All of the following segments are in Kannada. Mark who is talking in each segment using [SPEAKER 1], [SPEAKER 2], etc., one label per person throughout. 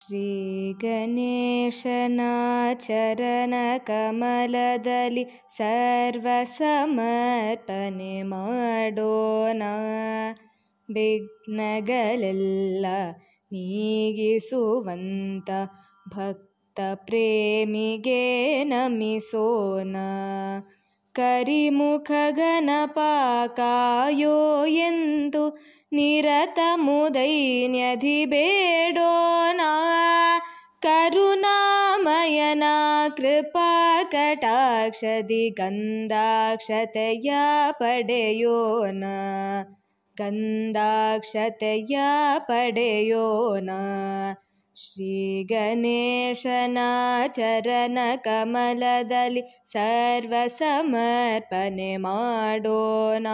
[SPEAKER 1] ಶ್ರೀ ಗಣೇಶನ ಚರಣ ಕಮಲದಲ್ಲಿ ಸರ್ವ ಸಮರ್ಪಣೆ ಮಾಡೋಣ ವಿಘ್ನಗಳೆಲ್ಲ ನೀಗಿಸುವಂತ ಭಕ್ತ ಪ್ರೇಮಿಗೆ ನಮಿಸೋಣ ಕರಿಮುಖ ಗಣಪ ಕಾಯೋ ಎಂದು ನಿರತ ಮುದೈನ್ಯಧಿ ಬೇಡೋಣ ಕರುಣಾಮಯನ ಕೃಪಾ ಕಟಾಕ್ಷದಿ ಗಂಧಾಕ್ಷತೆಯ ಪಡೆಯೋಣ ಗಂಧಾಕ್ಷತೆಯ ಪಡೆಯೋಣ ಶ್ರೀ ಗಣೇಶನ ಚರಣ ಕಮಲದಲ್ಲಿ ಸರ್ವ ಸಮರ್ಪಣೆ ಮಾಡೋಣ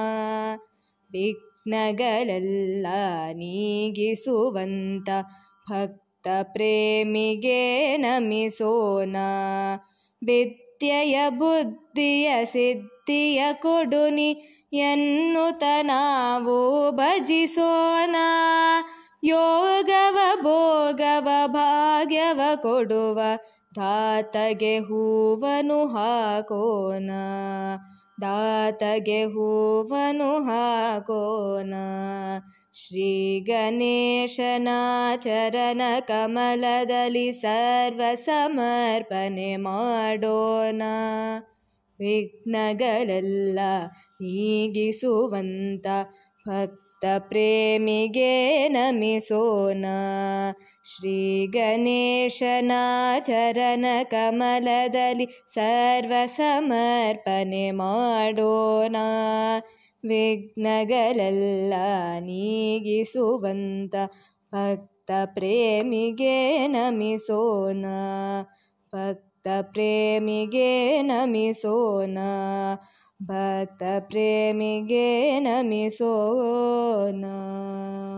[SPEAKER 1] ವಿಘ್ನಗಳೆಲ್ಲ ನೀಗಿಸುವಂತ ಭಕ್ತ ಪ್ರೇಮಿಗೆ ನಮಿಸೋಣ ವಿದ್ಯೆಯ ಬುದ್ಧಿಯ ಸಿದ್ಧಿಯ ಕೊಡುನಿ ಎನ್ನುತ್ತ ನಾವು ಭಜಿಸೋಣ ಯೋಗವ ಭೋಗವ ಭಾಗ್ಯವ ಕೊಡುವ ದಾತಗೆ ಹೂವನು ಹಾಕೋಣ ದಾತಗೆ ಹೂವನು ಹಾಕೋಣ ಶ್ರೀ ಗಣೇಶನ ಚರಣ ಕಮಲದಲ್ಲಿ ಸರ್ವ ಸಮರ್ಪಣೆ ಮಾಡೋಣ ವಿಘ್ನಗಳೆಲ್ಲ ನೀಗಿಸುವಂತ ಭಕ್ತ ಪ್ರೇಮಿಗೆ ನಮಿಸೋಣ ಶ್ರೀ ಗಣೇಶನ ಚರಣ ಕಮಲದಲ್ಲಿ ಸರ್ವ ಸಮರ್ಪಣೆ ಮಾಡೋಣ ವಿಘ್ನಗಳೆಲ್ಲ ನೀಗಿಸುವಂತ ಭಕ್ತ ಪ್ರೇಮಿಗೆ ನಮಿಸೋಣ ಭಕ್ತ ಪ್ರೇಮಿಗೆ ನಮಿಸೋಣ ಭಕ್ತ ಪ್ರೇಮಿಗೆ ನಮಿಸೋಣ